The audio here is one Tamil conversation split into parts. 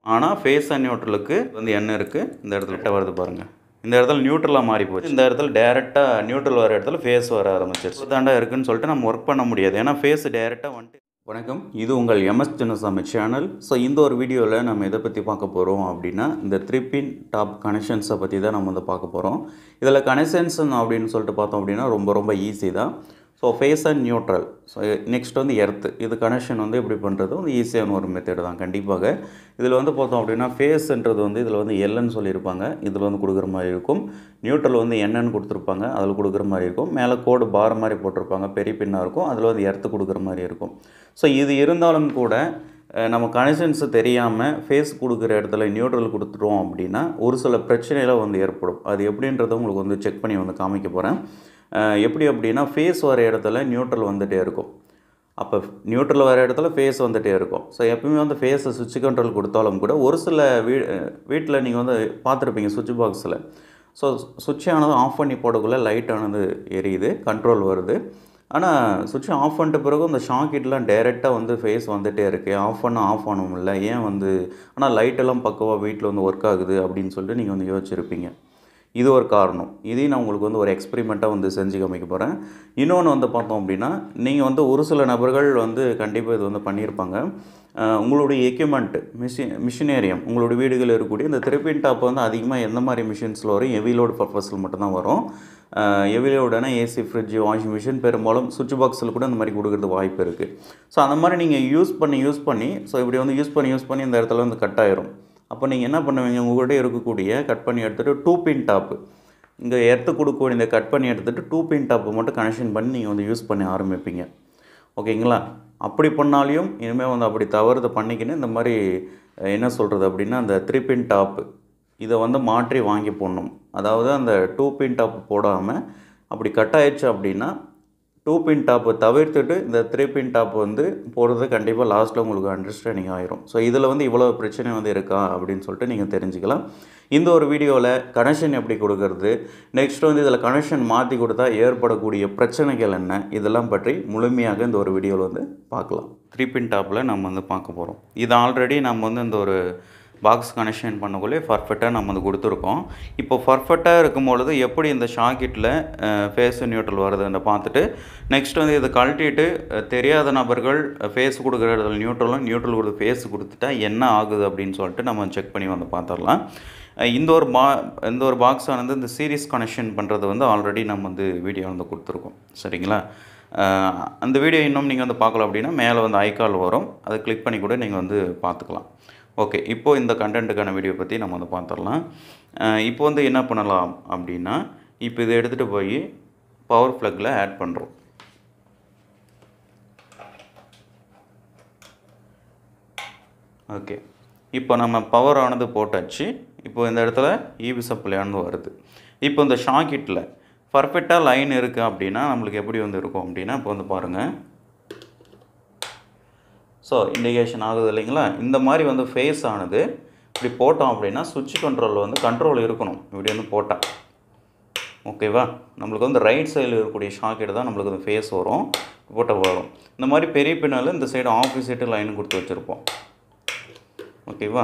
ஆனால் ஃபேஸ் அண்ட் நியூட்ரலுக்கு வந்து என்ன இருக்குது இந்த இடத்துல கிட்ட வருது பாருங்கள் இந்த இடத்துல நியூட்ரலாக மாறி போச்சு இந்த இடத்துல டேரெக்டாக நியூட்ரல் வர இடத்துல ஃபேஸ் வர ஆரம்பிச்சிருச்சு தாண்டா இருக்குன்னு சொல்லிட்டு நம்ம ஒர்க் பண்ண முடியாது ஏன்னா ஃபேஸ் டேரெக்டாக வந்துட்டு வணக்கம் இது உங்கள் எம்எஸ் சின்னசாமி சேனல் ஸோ இந்த ஒரு வீடியோவில் நம்ம எதை பற்றி பார்க்க போகிறோம் அப்படின்னா இந்த த்ரீ பின் டாப் கனெக்ஷன்ஸை பற்றி தான் நம்ம வந்து பார்க்க போகிறோம் இதில் கனெக்ஷன்ஸ் அப்படின்னு சொல்லிட்டு பார்த்தோம் அப்படின்னா ரொம்ப ரொம்ப ஈஸி தான் so phase and neutral so next வந்து எர்த்து இது கனெக்ஷன் வந்து எப்படி பண்ணுறது வந்து ஈஸியான ஒரு மெத்தட் தான் கண்டிப்பாக இதில் வந்து பார்த்தோம் அப்படின்னா ஃபேஸ்ன்றது வந்து இதில் வந்து எல்லுன்னு சொல்லியிருப்பாங்க இதில் வந்து கொடுக்குற மாதிரி இருக்கும் நியூட்ரல் வந்து என்னன்னு கொடுத்துருப்பாங்க அதில் கொடுக்குற மாதிரி இருக்கும் மேலே கோடு பார் மாதிரி போட்டிருப்பாங்க பெரிய பின்னாக இருக்கும் அதில் வந்து எர்த்து கொடுக்குற மாதிரி இருக்கும் ஸோ இது இருந்தாலும் கூட அஹ், நம்ம கனெக்ஷன்ஸ் தெரியாமல் ஃபேஸ் கொடுக்குற இடத்துல நியூட்ரல் கொடுத்துட்டோம் அப்படின்னா ஒரு சில பிரச்சனைலாம் வந்து ஏற்படும் அது எப்படின்றத உங்களுக்கு வந்து செக் பண்ணி வந்து காமிக்க போகிறேன் எப்படி அப்படின்னா ஃபேஸ் வர இடத்துல நியூட்ரல் வந்துகிட்டே இருக்கும் அப்போ நியூட்ரல் வர இடத்துல ஃபேஸ் வந்துகிட்டே இருக்கும் ஸோ எப்பவுமே வந்து ஃபேஸை சுவிட்ச் கண்ட்ரோல் கொடுத்தாலும் கூட ஒரு சில வீ வீட்டில் நீங்கள் வந்து பார்த்துருப்பீங்க சுவிட்ச் பாக்ஸில் ஸோ சுவிட்ச் ஆனது ஆஃப் பண்ணி போடக்குள்ளே லைட் ஆனது எரியுது கண்ட்ரோல் வருது ஆனால் சுவிட்ச் ஆஃப் பண்ணிட்ட பிறகு இந்த ஷாக்கெட்லாம் டைரெக்டாக வந்து ஃபேஸ் வந்துகிட்டே இருக்குது ஆஃப் பண்ண ஆஃப் பண்ண முடியல ஏன் வந்து ஆனால் லைட்டெல்லாம் பக்கவாக வீட்டில் வந்து ஒர்க் ஆகுது அப்படின்னு சொல்லிட்டு நீங்கள் வந்து யோசிச்சிருப்பீங்க இது ஒரு காரணம் இதையும் நான் உங்களுக்கு வந்து ஒரு எக்ஸ்பெரிமெண்ட்டாக வந்து செஞ்சு காமிக்க போகிறேன் இன்னொன்று வந்து பார்த்தோம் அப்படின்னா நீங்கள் வந்து ஒரு சில நபர்கள் வந்து கண்டிப்பாக இது வந்து பண்ணியிருப்பாங்க அஹ் உங்களுடைய எக்யூப்மெண்ட் மிஷி மிஷினேரியம் உங்களுடைய வீடுகளில் இருக்கக்கூடிய இந்த திருப்பின் டாப் வந்து அதிகமாக எந்த மாதிரி மிஷின்ஸில் வரும் ஹெவி லோடு பர்பஸில் மட்டும்தான் வரும் ஹெவி லோடான ஏசி ஃப்ரிட்ஜ் வாஷிங் மிஷின் பெரும்பாலும் சுவிட்ச் பாக்ஸில் கூட இந்த மாதிரி கொடுக்குறது வாய்ப்பு இருக்குது ஸோ அந்த மாதிரி நீங்கள் யூஸ் பண்ணி யூஸ் பண்ணி ஸோ இப்படி வந்து யூஸ் பண்ணி யூஸ் பண்ணி இந்த இடத்துல வந்து கட் ஆயிரும் அப்போ நீங்கள் என்ன பண்ணுவீங்க உங்கள்கிட்ட இருக்கக்கூடிய கட் பண்ணி எடுத்துகிட்டு டூ பின் டாப்பு இங்கே எடுத்து கொடுக்கக்கூடிய இந்த கட் பண்ணி எடுத்துகிட்டு டூ பின் டாப்பை மட்டும் கனெக்ஷன் பண்ணி நீங்கள் வந்து யூஸ் பண்ண ஆரம்பிப்பீங்க ஓகேங்களா அப்படி பண்ணாலையும் இனிமேல் வந்து அப்படி தவறுதை பண்ணிக்கின்னு இந்த மாதிரி அஹ், என்ன சொல்கிறது அப்படின்னா அந்த த்ரீ பின் டாப்பு இதை வந்து மாற்றி வாங்கி போடணும் அதாவது அந்த டூ பின் டாப் போடாமல் அப்படி கட் ஆயிடுச்சு அப்படின்னா டூ பின் டாப்பை தவிர்த்துட்டு இந்த த்ரீ பின் டாப் வந்து போடுறது கண்டிப்பாக லாஸ்ட்டில் உங்களுக்கு அண்டர்ஸ்டாண்டிங் ஆயிரும் ஸோ இதில் வந்து இவ்வளோ பிரச்சனை வந்து இருக்கா அப்படின்னு சொல்லிட்டு நீங்கள் தெரிஞ்சுக்கலாம் இந்த ஒரு வீடியோவில் கனெக்ஷன் எப்படி கொடுக்கறது நெக்ஸ்ட் வந்து இதில் கனெக்ஷன் மாற்றி கொடுத்தா ஏற்படக்கூடிய பிரச்சனைகள் என்ன இதெல்லாம் பற்றி முழுமையாக இந்த ஒரு வீடியோவில் வந்து பார்க்கலாம் த்ரீ பின் டாப்பில் நம்ம வந்து பார்க்க போகிறோம் இது ஆல்ரெடி நம்ம வந்து இந்த ஒரு பாக்ஸ் கனெக்ஷன் பண்ணக்குள்ளே பர்ஃபெக்டாக நம்ம வந்து கொடுத்துருக்கோம் இப்போ பர்ஃபெக்டாக இருக்கும் பொழுது எப்படி இந்த ஷாக்கெட்டில் ஃபேஸ் நியூட்ரல் வருதுன்னு பார்த்துட்டு நெக்ஸ்ட் வந்து இதை கழட்டிட்டு அஹ், தெரியாத நபர்கள் ஃபேஸ் கொடுக்குற இடத்துல நியூட்ரலும் நியூட்ரல் கொடுத்து ஃபேஸ் கொடுத்துட்டா என்ன ஆகுது அப்படின்னு சொல்லிட்டு நம்ம செக் பண்ணி வந்து பார்த்துடலாம் அஹ், இந்த ஒரு பா இந்த ஒரு பாக்ஸ் ஆனது இந்த சீரிஸ் கனெக்ஷன் பண்ணுறது வந்து ஆல்ரெடி நம்ம வந்து வீடியோ வந்து கொடுத்துருக்கோம் சரிங்களா அஹ், அந்த வீடியோ இன்னும் நீங்கள் வந்து பார்க்கல அப்படின்னா மேலே வந்து ஐகால் வரும் அதை கிளிக் பண்ணி கூட நீங்கள் வந்து பார்த்துக்கலாம் ஓகே இப்போ இந்த கண்டென்ட்டுக்கான வீடியோ பற்றி நம்ம வந்து பார்த்துடலாம் அஹ் இப்போ வந்து என்ன பண்ணலாம் அப்படின்னா இப்போ இதை எடுத்துகிட்டு போய் பவர் ப்ளக்கில் ஆட் பண்ணுறோம் ஓகே இப்போ நம்ம பவர் ஆனது போட்டாச்சு இப்போ இந்த இடத்துல ஈபி சப்ளை ஆனது வருது இப்போ இந்த ஷாக்கெட்டில் பர்ஃபெக்டாக லைன் இருக்குது அப்படின்னா நம்மளுக்கு எப்படி வந்து இருக்கும் அப்படின்னா இப்போ வந்து பாருங்கள் ஸோ இண்டிகேஷன் ஆகுது இல்லைங்களா இந்த மாதிரி வந்து ஃபேஸ் ஆனது இப்படி போட்டோம் அப்படின்னா சுவிட்ச் கண்ட்ரோல் வந்து கண்ட்ரோல் இருக்கணும் இப்படி வந்து போட்டால் ஓகேவா நம்மளுக்கு வந்து ரைட் சைடில் இருக்கக்கூடிய ஷாக்கெட் தான் நம்மளுக்கு வந்து ஃபேஸ் வரும் போட்டால் வரும் இந்த மாதிரி பெரிய பின்னால் இந்த சைடு ஆப்போசிட்டு லைன் கொடுத்து வச்சுருப்போம் ஓகேவா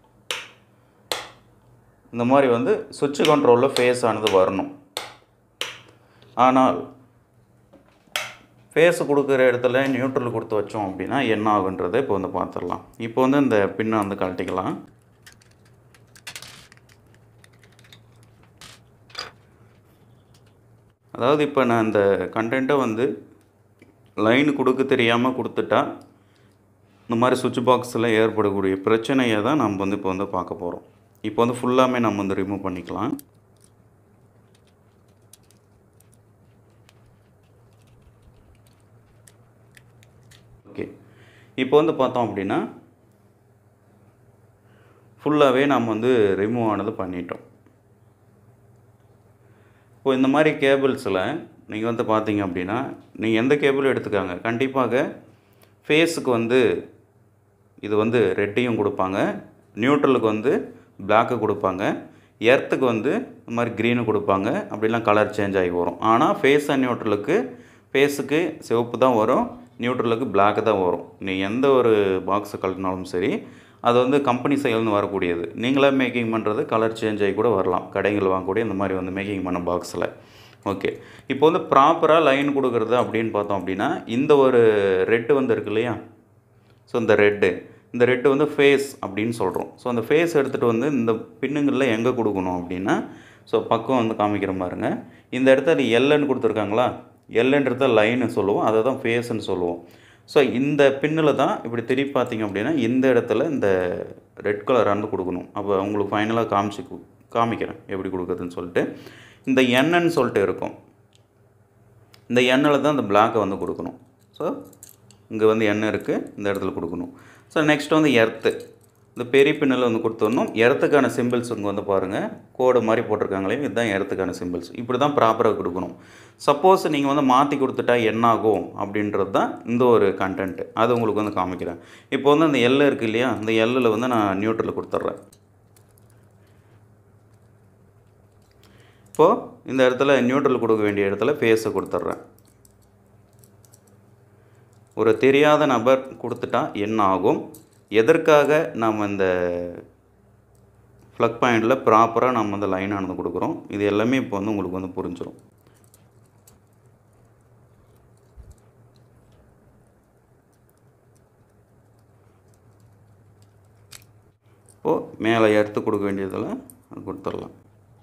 இந்த மாதிரி வந்து சுவிட்ச் கண்ட்ரோலில் ஃபேஸ் ஆனது வரணும் ஆனால் ஃபேஸ் கொடுக்குற இடத்துல நியூட்ரல் கொடுத்து வச்சோம் அப்படின்னா என்ன ஆகுன்றதை இப்போ வந்து பார்த்துடலாம் இப்போ வந்து இந்த பின்னை வந்து கழட்டிக்கலாம் அதாவது இப்போ நான் இந்த கண்டென்ட்டை வந்து லைன் கொடுக்க தெரியாமல் கொடுத்துட்டா இந்த மாதிரி சுவிட்ச் பாக்ஸில் ஏற்படக்கூடிய பிரச்சனையை தான் நம்ம வந்து இப்போ வந்து பார்க்க போகிறோம் இப்போ வந்து ஃபுல்லாமே நம்ம வந்து ரிமூவ் பண்ணிக்கலாம் ஓகே இப்போ வந்து பார்த்தோம் அப்படின்னா ஃபுல்லாகவே நம்ம வந்து ரிமூவ் ஆனது பண்ணிட்டோம் இப்போ இந்த மாதிரி கேபிள்ஸில் நீங்கள் வந்து பார்த்தீங்க அப்படின்னா நீங்கள் எந்த கேபிளும் எடுத்துக்காங்க கண்டிப்பாக ஃபேஸுக்கு வந்து இது வந்து ரெட்டையும் கொடுப்பாங்க நியூட்ரலுக்கு வந்து பிளாக்கு கொடுப்பாங்க எர்த்துக்கு வந்து இந்த மாதிரி க்ரீனு கொடுப்பாங்க அப்படிலாம் கலர் சேஞ்ச் ஆகி வரும் ஆனால் ஃபேஸ் அண்ட் நியூட்ரலுக்கு ஃபேஸுக்கு சிவப்பு தான் வரும் நியூட்ரலுக்கு பிளாக்கு தான் வரும் நீ எந்த ஒரு பாக்ஸை கழட்டினாலும் சரி அது வந்து கம்பெனி செயல்னு வரக்கூடியது நீங்களே மேக்கிங் பண்ணுறது கலர் சேஞ்ச் ஆகி கூட வரலாம் கடைகள் வாங்கக்கூடிய இந்த மாதிரி வந்து மேக்கிங் பண்ண பாக்ஸில் ஓகே இப்போ வந்து ப்ராப்பராக லைன் கொடுக்குறது அப்படின்னு பார்த்தோம் அப்படின்னா இந்த ஒரு ரெட்டு வந்து இருக்கு இல்லையா ஸோ இந்த ரெட்டு இந்த ரெட்டு வந்து ஃபேஸ் அப்படின்னு சொல்கிறோம் ஸோ அந்த ஃபேஸ் எடுத்துகிட்டு வந்து இந்த பின்னுங்களில் எங்கே கொடுக்கணும் அப்படின்னா ஸோ பக்கம் வந்து காமிக்கிற பாருங்க இந்த இடத்துல எல்லுன்னு கொடுத்துருக்காங்களா எல்லுன்றத லைன்னு சொல்லுவோம் அதை தான் ஃபேஸ்ன்னு சொல்லுவோம் ஸோ இந்த பின்னில் தான் இப்படி திருப்பி பார்த்தீங்க அப்படின்னா இந்த இடத்துல இந்த ரெட் கலரானது கொடுக்கணும் அப்போ உங்களுக்கு ஃபைனலாக காமிச்சு கு- காமிக்கிறேன் எப்படி கொடுக்குறதுன்னு சொல்லிட்டு இந்த எண்ணன்னு சொல்லிட்டு இருக்கும் இந்த எண்ணில் தான் இந்த பிளாக்கை வந்து கொடுக்கணும் ஸோ இங்கே வந்து எண்ணெய் இருக்குது இந்த இடத்துல கொடுக்கணும் ஸோ நெக்ஸ்ட் வந்து எர்த்து இந்த பெரிய பின்னல் வந்து கொடுத்துடணும் எர்த்துக்கான சிம்பிள்ஸ் இங்கே வந்து பாருங்கள் கோடு மாதிரி போட்டிருக்காங்களே இதுதான் எர்த்துக்கான சிம்பிள்ஸ் இப்படி தான் ப்ராப்பராக கொடுக்கணும் சப்போஸ் நீங்கள் வந்து மாற்றி கொடுத்துட்டா என்ன ஆகும் அப்படின்றது தான் இந்த ஒரு கண்டென்ட் அது உங்களுக்கு வந்து காமிக்கிறேன் இப்போ வந்து அந்த எல் இருக்குது இல்லையா அந்த எல்லில் வந்து நான் நியூட்ரல் கொடுத்துட்றேன் இப்போது இந்த இடத்துல நியூட்ரல் கொடுக்க வேண்டிய இடத்துல ஃபேஸை கொடுத்துட்றேன் ஒரு தெரியாத நபர் கொடுத்துட்டா என்ன ஆகும் எதற்காக நாம் இந்த ஃப்ளக் பாயிண்டில் ப்ராப்பராக நம்ம வந்து லைன் ஆனது கொடுக்குறோம் இது எல்லாமே இப்போ வந்து உங்களுக்கு வந்து புரிஞ்சிடும் இப்போது மேலே எடுத்து கொடுக்க வேண்டியதில் அது கொடுத்துடலாம்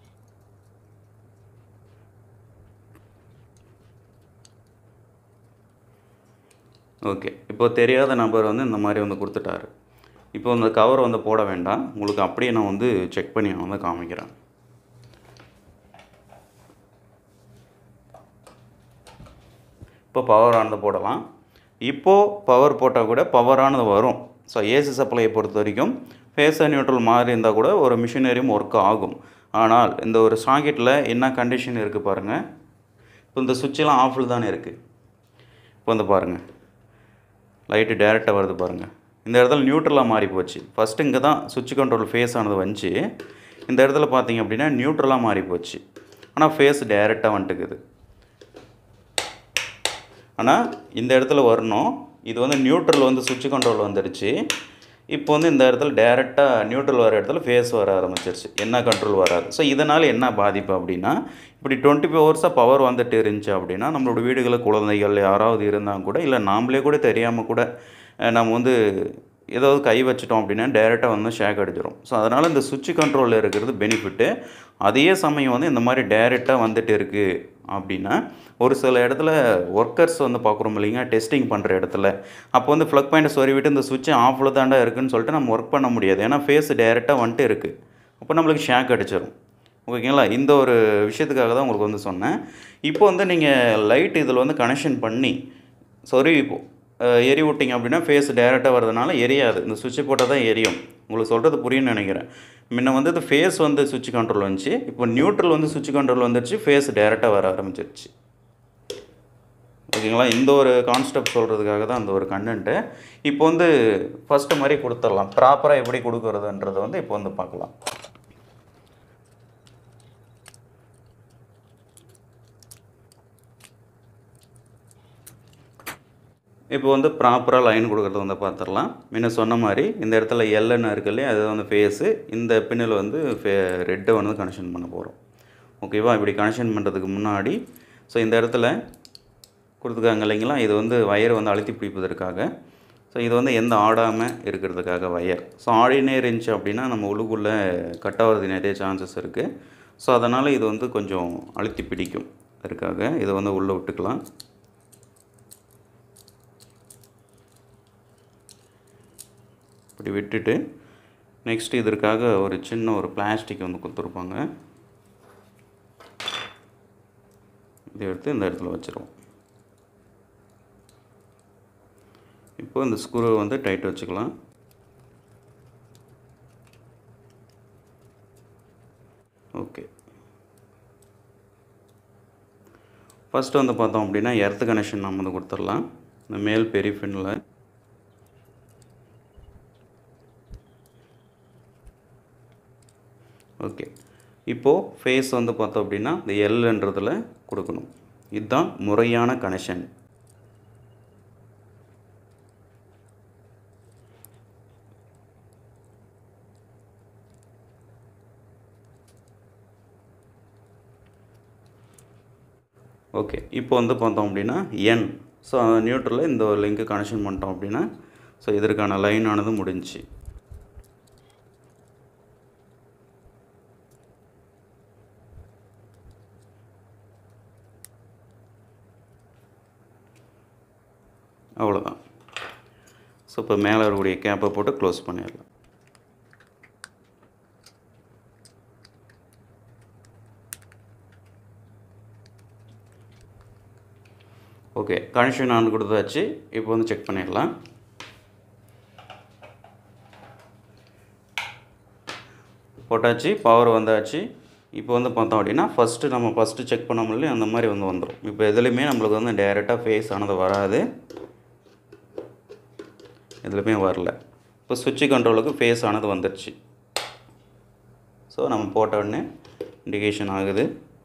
ஓகே இப்போ தெரியாத நபர் வந்து இந்த மாதிரி வந்து கொடுத்துட்டாரு இப்போ இந்த கவர் வந்து போட வேண்டாம் உங்களுக்கு அப்படியே நான் வந்து செக் பண்ணி நான் வந்து காமிக்கிறேன் இப்போ பவர் ஆனது போடலாம் இப்போது பவர் போட்டால் கூட பவரானது வரும் ஸோ ஏசி சப்ளையை பொறுத்த வரைக்கும் ஃபேஸர் நியூட்ரல் மாறி இருந்தால் கூட ஒரு மிஷினரியும் ஒர்க் ஆகும் ஆனால் இந்த ஒரு சாக்கெட்டில் என்ன கண்டிஷன் இருக்குது பாருங்கள் இப்போ இந்த சுவிட்செலாம் ஆஃபில் தானே இருக்குது இப்போ வந்து பாருங்கள் லைட்டு டேரெக்டாக வருது பாருங்கள் இந்த இடத்துல நியூட்ரலாக மாறி போச்சு ஃபஸ்ட்டு இங்கே தான் சுவிட்ச் கண்ட்ரோல் ஃபேஸ் ஆனது வந்துச்சு இந்த இடத்துல பார்த்தீங்க அப்படின்னா நியூட்ரலாக மாறி போச்சு ஆனால் ஃபேஸ் டேரெக்டாக வந்துட்டுக்குது ஆனால் இந்த இடத்துல வரணும் இது வந்து நியூட்ரல் வந்து சுவிட்ச் கண்ட்ரோல் வந்துடுச்சு இப்போ வந்து இந்த இடத்துல டேரெக்டாக நியூட்ரல் வர இடத்துல ஃபேஸ் வர ஆரம்பிச்சிருச்சு என்ன கண்ட்ரோல் வராது ஸோ இதனால் என்ன பாதிப்பு அப்படின்னா இப்படி டுவெண்ட்டி ஃபோர் ஹவர்ஸாக பவர் வந்துட்டு இருந்துச்சு அப்படின்னா நம்மளோட வீடுகளில் குழந்தைகள் யாராவது இருந்தால் கூட இல்லை நாமளே கூட தெரியாமல் கூட அஹ், நம்ம வந்து ஏதாவது கை வச்சிட்டோம் அப்படின்னா டேரெக்டாக வந்து ஷேக் அடிச்சிடும் ஸோ அதனால் இந்த சுவிட்ச் கண்ட்ரோலில் இருக்கிறது பெனிஃபிட்டு அதே சமயம் வந்து இந்த மாதிரி டேரெக்டாக வந்துட்டு இருக்குது அப்படின்னா ஒரு சில இடத்துல ஒர்க்கர்ஸ் வந்து பார்க்குறோம் இல்லைங்க டெஸ்டிங் பண்ணுற இடத்துல அப்போ வந்து ஃப்ளக் பாயிண்ட் சொருவிட்டு இந்த சுவிட்ச் ஆஃபில் தாண்டா இருக்குன்னு சொல்லிட்டு நம்ம ஒர்க் பண்ண முடியாது ஏன்னா ஃபேஸ் டேரெக்டாக வந்துட்டு இருக்குது அப்போ நம்மளுக்கு ஷேக் அடிச்சிடும் ஓகேங்களா இந்த ஒரு விஷயத்துக்காக தான் உங்களுக்கு வந்து சொன்னேன் இப்போ வந்து நீங்கள் லைட் இதில் வந்து கனெக்ஷன் பண்ணி சொருவி இப்போ அஹ், எரி விட்டிங்க அப்படின்னா ஃபேஸ் டேரெக்டாக வரதுனால எரியாது இந்த சுவிட்ச் போட்டால் தான் எரியும் உங்களுக்கு சொல்கிறது புரியும்னு நினைக்கிறேன் முன்ன வந்து இது ஃபேஸ் வந்து சுவிட்ச் கண்ட்ரோல் வந்துச்சு இப்போ நியூட்ரல் வந்து சுவிட்ச் கண்ட்ரோல் வந்துருச்சு ஃபேஸ் டேரெக்டாக வர ஆரம்பிச்சிருச்சு ஓகேங்களா இந்த ஒரு கான்செப்ட் சொல்கிறதுக்காக தான் அந்த ஒரு கண்டென்ட்டு இப்போ வந்து ஃபஸ்ட்டு மாதிரி கொடுத்துடலாம் ப்ராப்பராக எப்படி கொடுக்குறதுன்றதை வந்து இப்போ வந்து பார்க்கலாம் இப்போ வந்து ப்ராப்பராக லைன் கொடுக்குறது வந்து பார்த்துடலாம் முன்ன சொன்ன மாதிரி இந்த இடத்துல எல்என்னு இருக்கு இல்லையா அது வந்து ஃபேஸு இந்த பின்னில் வந்து ஃபே ரெட்டை வந்து கனெக்ஷன் பண்ண போகிறோம் ஓகேவா இப்படி கனெக்ஷன் பண்ணுறதுக்கு முன்னாடி ஸோ இந்த இடத்துல கொடுத்துருக்காங்க இல்லைங்களா இது வந்து வயரை வந்து அழுத்தி பிடிப்பதற்காக ஸோ இது வந்து எந்த ஆடாமல் இருக்கிறதுக்காக வயர் ஸோ ஆடினே இருந்துச்சு அப்படின்னா நம்ம உள்ளுக்குள்ளே கட் ஆகிறது நிறைய சான்சஸ் இருக்குது ஸோ அதனால் இது வந்து கொஞ்சம் அழுத்தி பிடிக்கும் அதற்காக இதை வந்து உள்ளே விட்டுக்கலாம் இப்படி விட்டுட்டு நெக்ஸ்ட் இதற்காக ஒரு சின்ன ஒரு பிளாஸ்டிக் வந்து கொடுத்துருப்பாங்க இதை எடுத்து இந்த இடத்துல வச்சுருவோம் இப்போ இந்த ஸ்க்ரூ வந்து டைட் வச்சுக்கலாம் ஓகே ஃபஸ்ட்டு வந்து பார்த்தோம் அப்படின்னா எர்த் கனெக்ஷன் நம்ம வந்து கொடுத்துடலாம் இந்த மேல் பெரிய ஃபின்னில் ஓகே இப்போது ஃபேஸ் வந்து பார்த்தோம் அப்படின்னா இந்த எல்ன்றதில் கொடுக்கணும் இதுதான் முறையான கனெக்ஷன் ஓகே இப்போ வந்து பார்த்தோம் அப்படின்னா என் ஸோ நியூட்ரலில் இந்த ஒரு லிங்க்கு கனெக்ஷன் பண்ணிட்டோம் அப்படின்னா ஸோ இதற்கான லைன் ஆனது முடிஞ்சுச்சு அவ்வளோதான் ஸோ இப்போ மேலே இருக்கக்கூடிய கேப்பை போட்டு க்ளோஸ் பண்ணிடலாம் ஓகே கனெக்ஷன் ஆன் கொடுத்தாச்சு இப்போ வந்து செக் பண்ணிடலாம் போட்டாச்சு பவர் வந்தாச்சு இப்போ வந்து பார்த்தோம் அப்படின்னா ஃபஸ்ட்டு நம்ம ஃபஸ்ட்டு செக் பண்ண முடியல அந்த மாதிரி வந்து வந்துடும் இப்போ எதுலேயுமே நம்மளுக்கு வந்து டைரெக்டாக ஃபேஸ் ஆனது வராது எதுலையுமே வரல இப்போ சுவிட்சு கண்ட்ரோலுக்கு ஃபேஸ் ஆனது வந்துடுச்சு ஸோ நம்ம போட்ட உடனே இண்டிகேஷன் ஆகுது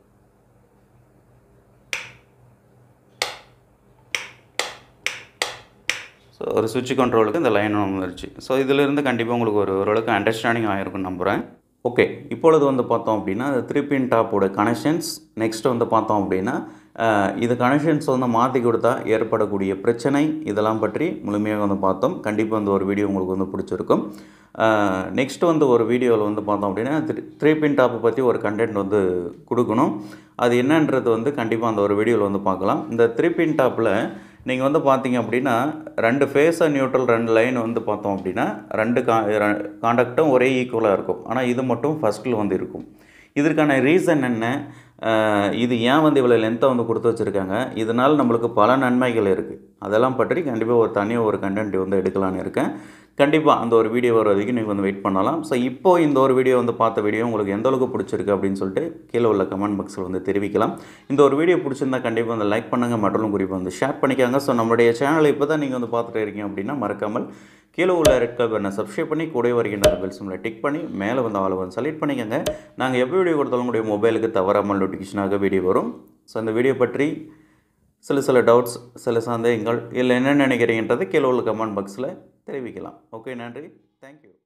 ஸோ ஒரு சுவிட்ச் கண்ட்ரோலுக்கு இந்த லைன் வந்துருச்சு ஸோ இதிலிருந்து கண்டிப்பாக உங்களுக்கு ஒரு ஓரளவுக்கு அண்டர்ஸ்டாண்டிங் ஆகிருக்குன்னு நம்புகிறேன் ஓகே இப்பொழுது வந்து பார்த்தோம் அப்படின்னா த்ரீ பின் டாப்போட கனெக்ஷன்ஸ் நெக்ஸ்ட் வந்து பார்த்தோம் அப்படின்னா அஹ், இது கனெக்ஷன்ஸ் வந்து மாற்றி கொடுத்தா ஏற்படக்கூடிய பிரச்சனை இதெல்லாம் பற்றி முழுமையாக வந்து பார்த்தோம் கண்டிப்பாக வந்து ஒரு வீடியோ உங்களுக்கு வந்து பிடிச்சிருக்கும் நெக்ஸ்ட் வந்து ஒரு வீடியோவில் வந்து பார்த்தோம் அப்படின்னா த்ரீ பின் டாப்பை பற்றி ஒரு கண்டென்ட் வந்து கொடுக்கணும் அது என்னன்றது வந்து கண்டிப்பாக அந்த ஒரு வீடியோவில் வந்து பார்க்கலாம் இந்த த்ரீ பின் டாப்பில் நீங்கள் வந்து பார்த்தீங்க அப்படின்னா ரெண்டு ஃபேஸை நியூட்ரல் ரெண்டு லைன் வந்து பார்த்தோம் அப்படின்னா ரெண்டு கா காண்டக்டும் ஒரே ஈக்குவலாக இருக்கும் ஆனால் இது மட்டும் ஃபஸ்ட்டில் வந்து இருக்கும் இதற்கான ரீசன் என்ன அஹ் இது ஏன் வந்து இவ்வளோ லென்த்தை வந்து கொடுத்து வச்சுருக்காங்க இதனால் நம்மளுக்கு பல நன்மைகள் இருக்குது அதெல்லாம் பற்றி கண்டிப்பாக ஒரு தனியாக ஒரு கண்டென்ட் வந்து எடுக்கலான்னு இருக்கேன் கண்டிப்பாக அந்த ஒரு வீடியோ வர வரைக்கும் நீங்கள் வந்து வெயிட் பண்ணலாம் ஸோ இப்போ இந்த ஒரு வீடியோ வந்து பார்த்த வீடியோ உங்களுக்கு எந்த அளவுக்கு பிடிச்சிருக்கு அப்படின்னு சொல்லிட்டு கீழே உள்ள கமெண்ட் பாக்ஸில் வந்து தெரிவிக்கலாம் இந்த ஒரு வீடியோ பிடிச்சிருந்தா கண்டிப்பாக வந்து லைக் பண்ணுங்கள் மற்றும் குறிப்பாக வந்து ஷேர் பண்ணிக்காங்க ஸோ நம்மளுடைய சேனலை இப்போ தான் நீங்கள் வந்து பார்த்துட்டு இருக்கீங்க அப்படின்னா மறக்காமல் கீழே உள்ள ரெட் கலர் பட்டனை சப்ஸ்கிரைப் பண்ணி கூட வருகின்ற பெல் சிம்மில் டிக் பண்ணி மேலே வந்து ஆளை வந்து செலக்ட் பண்ணிக்கோங்க நாங்கள் எப்போ வீடியோ கொடுத்தாலும் உங்களுடைய மொபைலுக்கு தவறாமல் நோட்டிஃபிகேஷனாக வீடியோ வரும் ஸோ அந்த வீடியோ பற்றி சில சில டவுட்ஸ் சில சந்தேகங்கள் இல்லை என்ன நினைக்கிறீங்கன்றதை கீழே உள்ள கமெண்ட் பாக்ஸில் தெரிவிக்கலாம் ஓகே நன்றி தேங்க்யூ